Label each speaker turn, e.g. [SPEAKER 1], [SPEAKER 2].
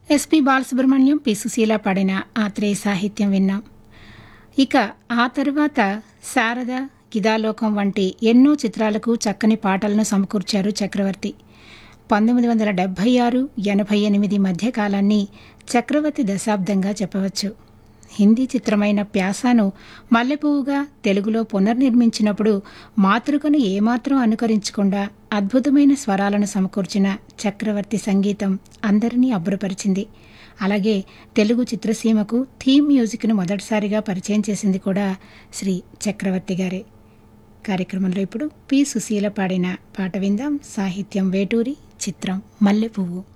[SPEAKER 1] SP Balasubrahmanyam P Susheela పాడిన ఆత్రేయ సాహిత్యం విన్నాం ఇక ఆ తరువాత శారద గిదాలోకం వంటి ఎన్నో చిత్రాలకు చక్కని పాటలను సమకూర్చారు చక్రవర్తి పంతొమ్మిది వందల డెబ్భై ఆరు ఎనభై ఎనిమిది మధ్య కాలాన్ని చక్రవర్తి దశాబ్దంగా చెప్పవచ్చు హిందీ చిత్రమైన ప్యాసాను మల్లెపువ్వుగా తెలుగులో పునర్నిర్మించినప్పుడు మాతృకను ఏమాత్రం అనుకరించకుండా అద్భుతమైన స్వరాలను సమకూర్చిన చక్రవర్తి సంగీతం అందరినీ అబ్బురపరిచింది అలాగే తెలుగు చిత్రసీమకు థీమ్ మ్యూజిక్ను మొదటిసారిగా పరిచయం చేసింది కూడా శ్రీ చక్రవర్తి గారే కార్యక్రమంలో ఇప్పుడు పి సుశీల పాడిన పాట విందాం సాహిత్యం వేటూరి చిత్రం మల్లెపువ్వు